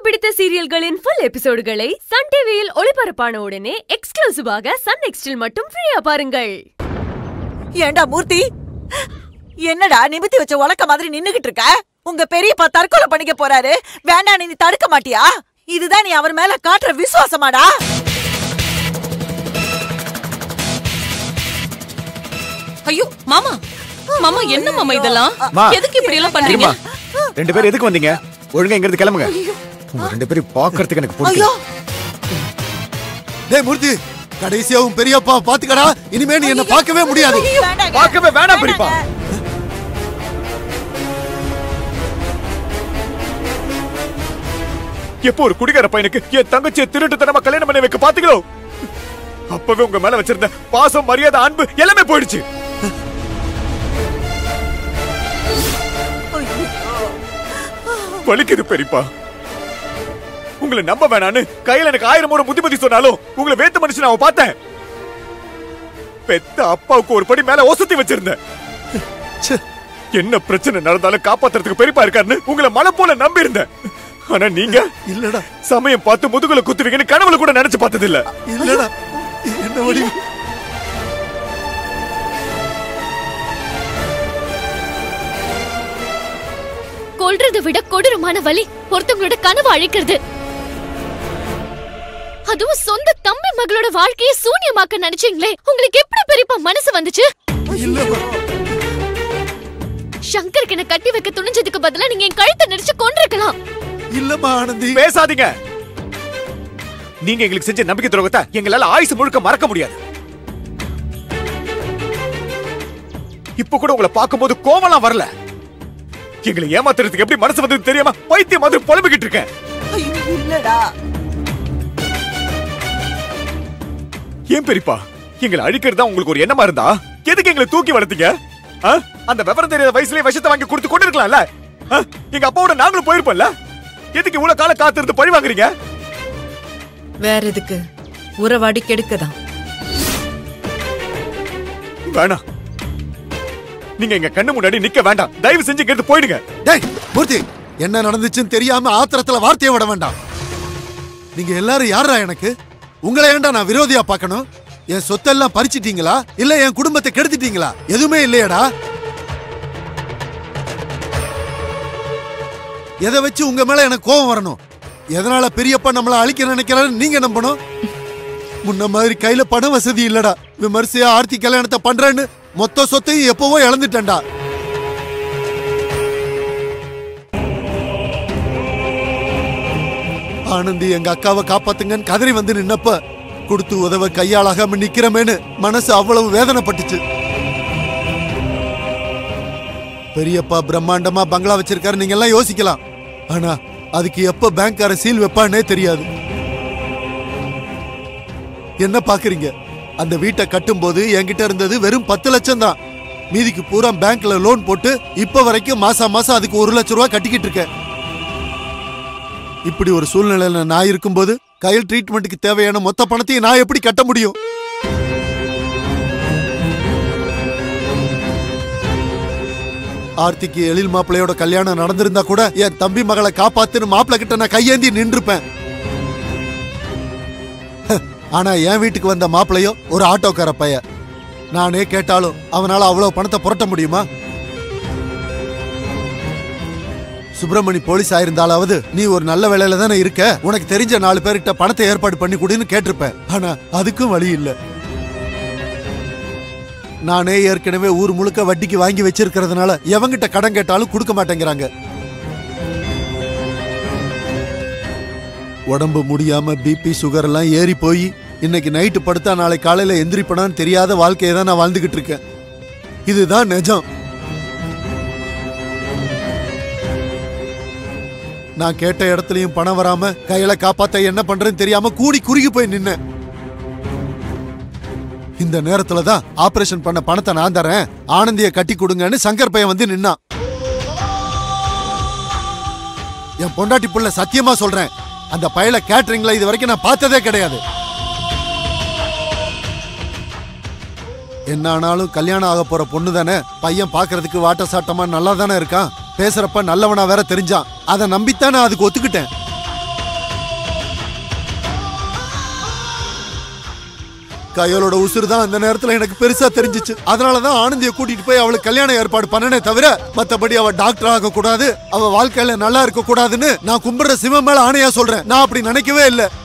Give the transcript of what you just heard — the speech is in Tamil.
பிடித்த சீரியல்களின் ஃபுல் எபிசோடுகளை சன் டிவியில் ஒளிபரப்பான உடனே எக்ஸ்க்ளூசிவாக சன் நெக்ஸ்டில் மட்டும் ஃப்ரீயா பாருங்கள் ஏண்டா மூர்த்தி என்னடா நிமித்தி வச்ச உலக்க மாதிரி நின்னுகிட்டு இருக்க உங்க பெரியப்பா தற்கொலை பண்ணிக்க போறாரு வேண்டாம் நீ தடுக்க மாட்டியா இதுதான் நீ அவர் மேல காட்டுற விசுவாசமாடா ஐயோ மாமா மாமா என்ன மாமா இதெல்லாம் மா. எதுக்கு இப்படி எல்லாம் பண்றீங்க இருமா ரெண்டு பேரும் எதுக்கு வந்தீங்க ஒழுங்கா இங்க இருந்து கிளம்புங்க உங்க ரெண்டு பேரும் பாக்குறதுக்கு எனக்கு ஐயோ பிடிக்கும் டேய் மூர்த்தி கடைசியா உன் பெரியப்பா பாத்துக்கடா இனிமே நீ என்ன பார்க்கவே முடியாது வேண்டாங்க. பார்க்கவே வேணாம் பெரியப்பா எப்போ ஒரு குடிகார பையனுக்கு என் தங்கச்சியை திருட்டுத்தனமா கல்யாணம் பண்ணி வைக்க பாத்தீங்களோ அப்பவே உங்க மேல வச்சிருந்த பாசம் மரியாதை அன்பு எல்லாமே போயிடுச்சு வலிக்குது பெரியப்பா உங்களை நம்ப வேணான்னு கையில எனக்கு ஆயிரம் முறை புத்திமதி சொன்னாலும் உங்களை வேத்து மனுஷன் அவன் பார்த்தேன் பெத்த அப்பாவுக்கு ஒரு படி மேல ஒசத்தி வச்சிருந்தேன் ச்சே. என்ன பிரச்சனை நடந்தாலும் காப்பாத்துறதுக்கு பெரியப்பா இருக்காருன்னு உங்களை மலை போல நம்பி இருந்தேன் ஆனா நீங்க இல்லடா சமயம் பார்த்து முதுகுல குத்துவீங்கன்னு கனவுல கூட நினைச்சு பார்த்தது இல்ல இல்லடா என்ன வடி கொல்றதை விட கொடூரமான வலி ஒருத்தவங்களோட கனவு அழிக்கிறது அதுவும் சொந்த தம்பி மகளோட வாழ்க்கையை சூன்யமாக்க நினைச்சீங்களே உங்களுக்கு எப்படி பெரியப்பா மனசு வந்துச்சு இல்லம்மா சங்கருக்கு என்ன கட்டி வைக்க துணிஞ்சதுக்கு பதிலா நீங்க என் கழுத்தை நெரிச்சு கொண்டிருக்கலாம் இல்லம்மா ஆனந்தி பேசாதீங்க நீங்க எங்களுக்கு செஞ்ச நம்பிக்கை துரோகத்தை எங்களால ஆயுசு முழுக்க மறக்க முடியாது இப்ப கூட உங்களை பார்க்கும்போது கோவலாம் வரல எங்களை ஏமாத்துறதுக்கு எப்படி மனசு வந்தது தெரியாம பைத்தியம் மாதிரி புலம்பிக்கிட்டு இருக்கேன் ஐயோ, இல்லடா ஏன் பெரியப்பா எங்களை அழிக்கிறது உங்களுக்கு ஒரு எண்ணமா இருந்தா எதுக்கு எங்களை தூக்கி வளர்த்தீங்க ஆ? அந்த விவரம் தெரியாத வயசுலயே விஷத்தை வாங்கி கொடுத்து கொண்டு இருக்கலாம்ல ஆ? எங்க அப்பாவோட நாங்களும் போயிருப்போம்ல எதுக்கு இவ்வளவு காலம் காத்திருந்து பழி வாங்குறீங்க வேற எதுக்கு உறவாடி கெடுக்கதான் வேணாம் நீங்க எங்க கண்ணு முன்னாடி நிக்க வேண்டாம் தயவு செஞ்சு இங்க இருந்து போயிடுங்க டேய் மூர்த்தி என்ன நடந்துச்சுன்னு தெரியாம ஆத்திரத்துல வார்த்தையை விட வேண்டாம் நீங்க எல்லாரும் யாரா எனக்கு உங்களை ஏன்டா நான் விரோதியா பார்க்கணும் என் சொத்தெல்லாம் பறிச்சிட்டீங்களா இல்ல என் குடும்பத்தை கெடுத்துட்டீங்களா எதுவுமே இல்லையடா எதை வச்சு உங்க மேல எனக்கு கோபம் வரணும் எதனால பெரியப்பா நம்மள அழிக்க நினைக்கிறாரு நீங்க நம்பணும் முன்ன மாதிரி கையில பண வசதி இல்லடா விமர்சையா ஆர்த்தி கல்யாணத்தை பண்றேன்னு மொத்த சொத்தையும் எப்பவோ இழந்துட்டேன்டா ஆனந்தி எங்க அக்காவை காப்பாத்துங்கன்னு கதறி வந்து நின்னப்ப கொடுத்து உதவ கையாளாகாம நிக்கிறமேன்னு மனசு அவ்வளவு வேதனைப்பட்டுச்சு பெரியப்பா பிரம்மாண்டமா பங்களா வச்சிருக்காரு நீங்க எல்லாம் யோசிக்கலாம் ஆனா அதுக்கு எப்ப பேங்க்கார சீல் வைப்பான்னே தெரியாது என்ன பாக்குறீங்க அந்த வீட்டை கட்டும்போது என்கிட்ட இருந்தது வெறும் பத்து லட்சம் தான் மீதிக்கு பூரா பேங்க்ல லோன் போட்டு இப்ப வரைக்கும் மாசம் மாசம் அதுக்கு ஒரு லட்சம் ரூபாய் கட்டிக்கிட்டு இருக்கேன் இப்படி ஒரு சூழ்நிலையில நான் இருக்கும்போது கையில் ட்ரீட்மெண்ட்டுக்கு தேவையான மொத்த பணத்தையும் நான் எப்படி கட்ட முடியும் ஆர்த்திக்கு எழில் மாப்பிள்ளையோட கல்யாணம் நடந்திருந்தா கூட என் தம்பி மகளை காப்பாத்துன்னு மாப்பிள்ளை கிட்ட நான் கையேந்தி நின்றுப்பேன் ஆனா என் வீட்டுக்கு வந்த மாப்பிள்ளையோ ஒரு ஆட்டோக்கார பைய நானே கேட்டாலும் அவனால அவ்வளவு பணத்தை புரட்ட முடியுமா சுப்பிரமணி போலீஸ் ஆயிருந்தாலாவது நீ ஒரு நல்ல வேலையில தானே இருக்க உனக்கு தெரிஞ்ச நாலு பேர்கிட்ட பணத்தை ஏற்பாடு பண்ணி கொடுன்னு கேட்டிருப்பேன் ஆனா அதுக்கும் வழி இல்ல நானே ஏற்கனவே ஊர் முழுக்க வட்டிக்கு வாங்கி வச்சிருக்கிறதுனால எவங்கிட்ட கடன் கேட்டாலும் கொடுக்க மாட்டேங்கிறாங்க உடம்பு முடியாம பிபி சுகர் எல்லாம் ஏறி போய் இன்னைக்கு நைட்டு படுத்தா நாளை காலையில எந்திரிப்பனான்னு தெரியாத வாழ்க்கையை தான் நான் வாழ்ந்துகிட்டு இருக்கேன் இதுதான் நிஜம் நான் கேட்ட இடத்துலயும் பணம் வராம கையில காப்பாத்த என்ன பண்றேன்னு தெரியாம கூடி குறுகி போய் நின்னேன் இந்த நேரத்துல தான் ஆபரேஷன் பண்ண பணத்தை நான் தரேன் ஆனந்திய கட்டி கொடுங்கன்னு சங்கர் பையன் வந்து நின்னான் என் பொண்டாட்டி புள்ள சத்தியமா சொல்றேன் அந்த பயல கேட்டரிங்ல இது வரைக்கும் நான் பார்த்ததே கிடையாது என்ன ஆனாலும் கல்யாணம் ஆக போற பொண்ணு தானே பையன் பாக்குறதுக்கு வாட்ட சாட்டமா நல்லா தானே இருக்கான் பேசுறப்ப நல்லவனா வேற தெரிஞ்சான் அதை நம்பித்தான் நான் அதுக்கு ஒத்துக்கிட்டேன் கையலோட உசுறு தான் அந்த நேரத்துல எனக்கு பெருசா தெரிஞ்சுச்சு அதனாலதான் ஆனந்திய கூட்டிட்டு போய் அவளுக்கு கல்யாண ஏற்பாடு பண்ணனே தவிர மத்தபடி அவ டாக்டர் ஆக கூடாது அவ வாழ்க்கையில நல்லா இருக்க கூடாதுன்னு நான் கும்பிடுற சிவன் மேல ஆணையா சொல்றேன் நான் அப்படி நினைக்கவே இல்ல